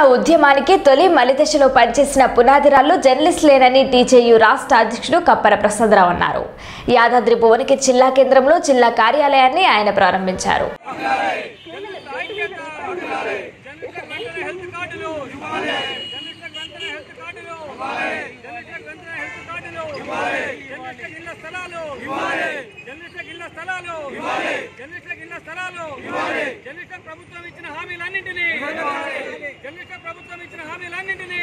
ఉద్యమానికి తొలి మలిదశలో పనిచేసిన పునాదిరాళ్లు జర్నలిస్టులేనని టీజేయు రాష్ట్ర అధ్యక్షుడు కప్పర ప్రసాదరావు అన్నారు యాదాద్రి భువనగిరి జిల్లా కేంద్రంలో జిల్లా కార్యాలయాన్ని ఆయన ప్రారంభించారు జర్నలిస్టులకు వెంటనే హెల్త్ కార్డులు జర్నలిస్టులకు వెంటనే హెల్త్ కార్డులు జర్నలిస్టులకు వెంటనే హెల్త్ కార్డులు జర్నలిస్టులకు ఇళ్ల స్థలాలు జర్నలిస్టులకు ఇళ్ల స్థలాలు జర్నలిస్టులకు ఇళ్ల స్థలాలు జర్నలిస్టులకు ప్రభుత్వం ఇచ్చిన హామీలన్నింటినీ జర్నలిస్టులకు ప్రభుత్వం ఇచ్చిన హామీలన్నింటినీ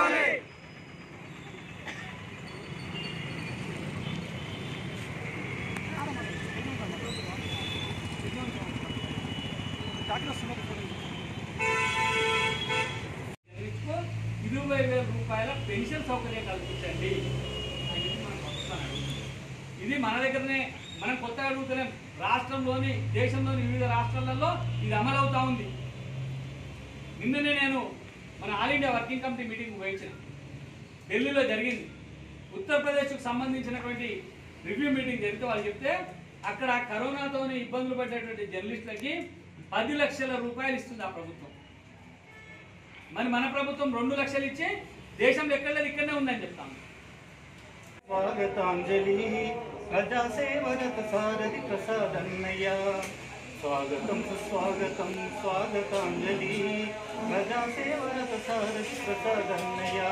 జర్నలిస్టుకు ఇరవై వేల రూపాయల పెన్షన్ సౌకర్యం కల్పించండి అని చెప్పి మనం కొత్తగా అడుగుతున్నాం. ఇది మన దగ్గరనే మనం కొత్తగా అడుగుతలేం రాష్ట్రంలోని దేశంలోని వివిధ రాష్ట్రాలలో ఇది అమలు అవుతా ఉంది నిన్ననే నేను మన all India working committee meeting పోయించిన ఢిల్లీలో జరిగింది ఉత్తరప్రదేశ్కు సంబంధించినటువంటి రివ్యూ మీటింగ్ జరిగితే వాళ్ళు చెప్తే అక్కడ కరోనాతో ఇబ్బందులు పడ్డటువంటి జర్నలిస్టులకి పది లక్షల రూపాయలు ఇస్తుంది ఆ ప్రభుత్వం మరి మన ప్రభుత్వం రెండు లక్షలు ఇచ్చి దేశంలో ఎక్కడ లేదు ఇక్కడనే ఉందని చెప్తాం స్వాగతాంజలి ప్రజాసేవరత సారథి ప్రసాదన్నయ్య స్వాగతం సుస్వాగతం స్వాగతాంజలి ప్రజాసేవరత సారథి ప్రసాదన్నయ్య